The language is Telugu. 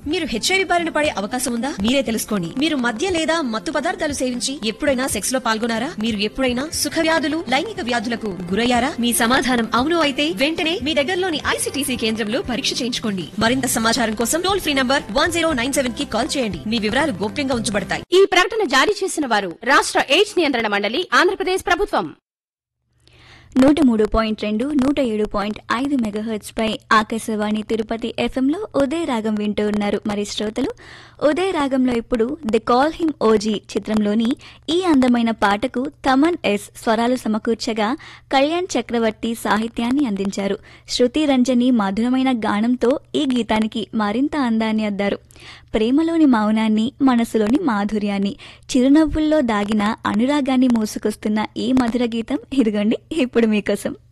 మీరు హెచ్ఐవి బారిన పడే అవకాశం ఉందా మీరే తెలుసుకోండి మీరు మద్య లేదా మత్తు పదార్థాలు సేవించి ఎప్పుడైనా సెక్స్ లో పాల్గొనారా మీరు ఎప్పుడైనా సుఖ వ్యాధులు లైంగిక వ్యాధులకు గురయ్యారా మీ సమాధానం అవును అయితే వెంటనే మీ దగ్గరలోని ఐసీటీసీ కేంద్రంలో పరీక్ష చేయించుకోండి మరింత సమాచారం కోసం టోల్ ఫ్రీ నంబర్ వన్ కి కాల్ చేయండి మీ వివరాలు గోప్యంగా ఉంచబడతాయి ఈ ప్రకటన జారీ చేసిన వారు రాష్ట్ర ఎయిడ్స్ నియంత్రణ మండలి ఆంధ్రప్రదేశ్ ప్రభుత్వం నూట మూడు పాయింట్ రెండు నూట ఏడు పాయింట్ ఐదు మెగాహెర్ట్స్ పై ఆకాశవాణి తిరుపతి ఎఫ్ఎంలో ఉదయ రాగం వింటూ ఉన్నారు మరి శ్రోతలు ఉదయ రాగంలో ఇప్పుడు ది కాల్ హిమ్ ఓజీ చిత్రంలోని ఈ అందమైన పాటకు తమన్ ఎస్ స్వరాలు సమకూర్చగా కళ్యాణ్ చక్రవర్తి సాహిత్యాన్ని అందించారు శృతి రంజని మధురమైన గానంతో ఈ గీతానికి మరింత అందాన్ని అద్దారు ప్రేమలోని మౌనాన్ని మనసులోని మాధుర్యాన్ని చిరునవ్వుల్లో దాగిన అనురాగాన్ని మోసుకొస్తున్న ఈ మధుర గీతం ఇదిగోండి ఇప్పుడు మీకోసం